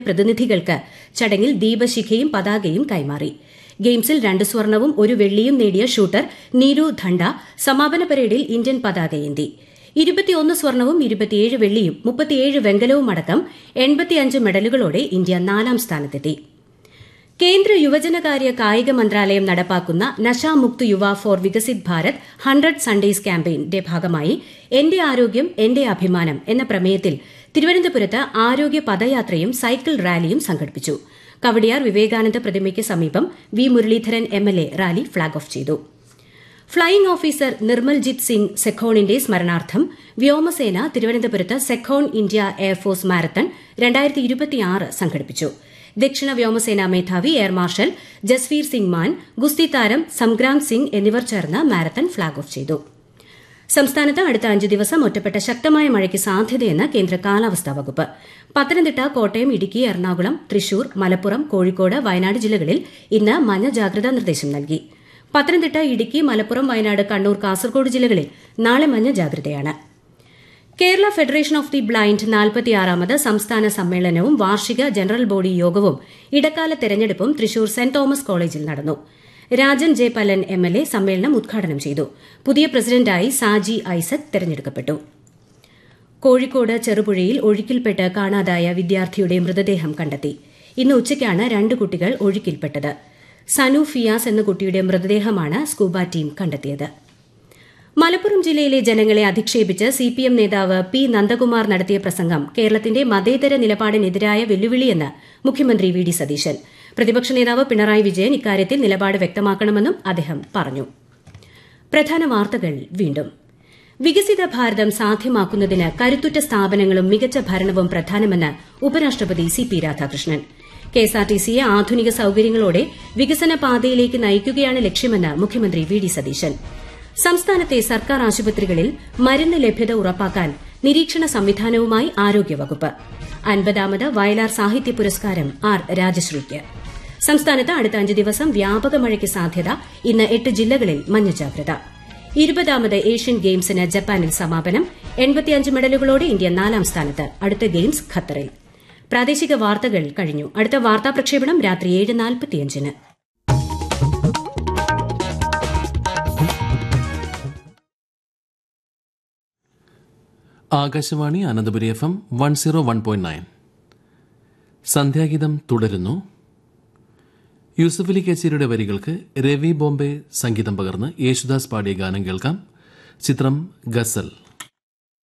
പ്രതിനിധികൾക്ക് ചടങ്ങിൽ ദീപശിഖയും പതാകയും കൈമാറി ഗെയിംസിൽ രണ്ട് സ്വർണവും ഒരു വെള്ളിയും നേടിയ ഷൂട്ടർ നീരു ധണ്ട സമാപന പരേഡിൽ ഇന്ത്യൻ പതാകയേന്തി ഇരുപത്തിയൊന്ന് സ്വർണവും ഇരുപത്തിയേഴ് വെള്ളിയും മുപ്പത്തിയേഴ് വെങ്കലവും അടക്കം എൺപത്തിയഞ്ച് മെഡലുകളോടെ ഇന്ത്യ നാലാം സ്ഥാനത്തെത്തി കേന്ദ്ര യുവജനകാര്യ കായിക മന്ത്രാലയം നടപ്പാക്കുന്ന Nashamukt Yuva for Viksit Bharat hundred Sundays ക്യാമ്പയിന്റെ ഭാഗമായി എന്റെ ആരോഗ്യം എന്റെ അഭിമാനം എന്ന പ്രമേയത്തിൽ തിരുവനന്തപുരത്ത് ആരോഗ്യ പദയാത്രയും സൈക്കിൾ റാലിയും സംഘടിപ്പിച്ചു കവടിയാർ വിവേകാനന്ദ പ്രതിമയ്ക്ക് സമീപം V Muraleedharan MLA rally flag off ചെയ്തു ഫ്ളൈയിംഗ് ഓഫീസർ നിർമ്മൽജിത് സിംഗ് സെഖോണിന്റെ സ്മരണാർത്ഥം വ്യോമസേന തിരുവനന്തപുരത്ത് സെഖോൺ ഇന്ത്യ എയർഫോഴ്സ് മാരത്തൺ സംഘടിപ്പിച്ചു ദക്ഷിണ വ്യോമസേനാ മേധാവി എയർ മാർഷൽ ജസ്വീർ സിംഗ് മാൻ ഗുസ്തി താരം സംഗ്രാം സിംഗ് എന്നിവർ ചേർന്ന് മാരത്തൺ ഫ്ളാഗ് ഓഫ് ചെയ്തു സംസ്ഥാനത്ത് അടുത്ത അഞ്ച് ദിവസം ഒറ്റപ്പെട്ട ശക്തമായ മഴയ്ക്ക് സാധ്യതയെന്ന് കേന്ദ്ര കാലാവസ്ഥാ വകുപ്പ് പത്തനംതിട്ട കോട്ടയം ഇടുക്കി എറണാകുളം തൃശൂർ മലപ്പുറം കോഴിക്കോട് വയനാട് ജില്ലകളിൽ ഇന്ന് മഞ്ഞ ജാഗ്രതാ നിർദ്ദേശം നൽകി പത്തനംതിട്ട ഇടുക്കി മലപ്പുറം വയനാട് കണ്ണൂർ കാസർഗോഡ് ജില്ലകളിൽ നാളെ മഞ്ഞ ജാഗ്രതയാണ് Kerala federation of the blind നാൽപ്പത്തിയാറാമത് സംസ്ഥാന സമ്മേളനവും വാർഷിക ജനറൽ ബോഡി യോഗവും ഇടക്കാല തെരഞ്ഞെടുപ്പും തൃശൂർ സെന്റ് തോമസ് കോളേജിൽ നടന്നു രാജൻ ജെ പല്ലൻ എംഎൽഎ സമ്മേളനം ഉദ്ഘാടനം ചെയ്തു പുതിയ പ്രസിഡന്റായി സാജി ഐസക് തെരഞ്ഞെടുക്കപ്പെട്ടു കോഴിക്കോട് ചെറുപുഴയിൽ ഒഴുക്കിൽപ്പെട്ട് കാണാതായ വിദ്യാർത്ഥിയുടെ മൃതദേഹം കണ്ടെത്തി ഇന്ന് ഉച്ചയ്ക്കാണ് രണ്ട് കുട്ടികൾ ഒഴുക്കിൽപ്പെട്ടത് സനു ഫിയാസ് എന്ന കുട്ടിയുടെ മൃതദേഹമാണ് സ്കൂബ ടീം കണ്ടെത്തിയത് മലപ്പുറം ജില്ലയിലെ ജനങ്ങളെ അധിക്ഷേപിച്ച് സിപിഎം നേതാവ് പി നന്ദകുമാർ നടത്തിയ പ്രസംഗം കേരളത്തിന്റെ മതേതര നിലപാടിനെതിരായ വെല്ലുവിളിയെന്ന് മുഖ്യമന്ത്രി വി ഡി സതീശൻ പ്രതിപക്ഷ നേതാവ് പിണറായി വിജയൻ ഇക്കാര്യത്തിൽ നിലപാട് വ്യക്തമാക്കണമെന്നും അദ്ദേഹം പറഞ്ഞു പ്രധാന വാർത്തകൾ വീണ്ടും വികസിത ഭാരതം സാധ്യമാക്കുന്നതിന് കരുത്തുറ്റ സ്ഥാപനങ്ങളും മികച്ച ഭരണവും പ്രധാനമെന്ന് ഉപരാഷ്ട്രപതി സി പി രാധാകൃഷ്ണൻ കെഎസ്ആർടിസിയെ ആധുനിക സൌകര്യങ്ങളോടെ വികസന പാതയിലേക്ക് നയിക്കുകയാണ് ലക്ഷ്യമെന്ന് മുഖ്യമന്ത്രി വി ഡി സതീശൻ സംസ്ഥാനത്തെ സർക്കാർ ആശുപത്രികളിൽ മരുന്ന് ലഭ്യത ഉറപ്പാക്കാൻ നിരീക്ഷണ സംവിധാനവുമായി ആരോഗ്യവകുപ്പ് അൻപതാമത് വയലാർ സാഹിത്യ പുരസ്കാരം ആർ രാജശ്രീക്ക് സംസ്ഥാനത്ത് അടുത്ത അഞ്ച് ദിവസം വ്യാപക മഴയ്ക്ക് സാധ്യത ഇന്ന് എട്ട് ജില്ലകളിൽ മഞ്ഞ ജാഗ്രത ഇരുപതാമത് ഏഷ്യൻ ഗെയിംസിന് ജപ്പാനിൽ സമാപനം എൺപത്തിയഞ്ച് മെഡലുകളോടെ ഇന്ത്യ നാലാം സ്ഥാനത്ത് അടുത്ത ഗെയിംസ് ഖത്തറിൽ പ്രാദേശിക വാർത്തകൾ കഴിഞ്ഞു അടുത്ത വാർത്താ പ്രക്ഷേപണം രാത്രി ഏഴ് നാൽപ്പത്തിയഞ്ചിന് Akashvani Ananthapuri F M one zero one point nine സന്ധ്യാഗീതം തുടരുന്നു യൂസഫ് അലി കച്ചേരിയുടെ വരികൾക്ക് രവി ബോംബെ സംഗീതം പകർന്ന് യേശുദാസ് പാടിയ ഗാനം കേൾക്കാം ചിത്രം ഗസൽ